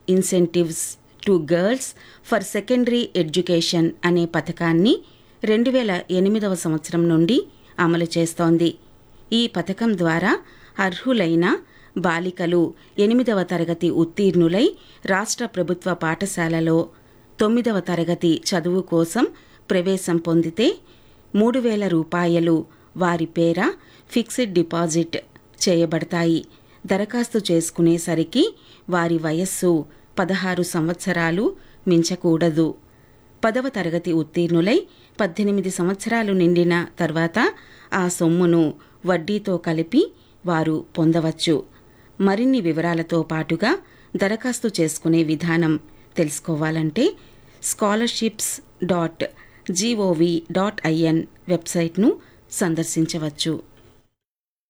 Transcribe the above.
incentives to girls for secondary education అనే పథకాన్ని రెండు వేల ఎనిమిదవ సంవత్సరం నుండి అమలు చేస్తోంది ఈ పథకం ద్వారా అర్హులైన బాలికలు ఎనిమిదవ తరగతి ఉత్తీర్ణులై రాష్ట్ర ప్రభుత్వ పాఠశాలలో తొమ్మిదవ తరగతి చదువు కోసం ప్రవేశం పొందితే మూడు వేల రూపాయలు వారి పేర ఫిక్స్డ్ డిపాజిట్ చేయబడతాయి దరఖాస్తు చేసుకునేసరికి వారి వయస్సు పదహారు సంవత్సరాలు మించకూడదు పదవ తరగతి ఉత్తీర్ణులై పద్దెనిమిది సంవత్సరాలు నిండిన తర్వాత ఆ సొమ్మును వడ్డీతో కలిపి వారు పొందవచ్చు మరిన్ని వివరాలతో పాటుగా దరఖాస్తు చేసుకునే విధానం తెలుసుకోవాలంటే scholarships dot G O V dot I N వెబ్సైట్ను సందర్శించవచ్చు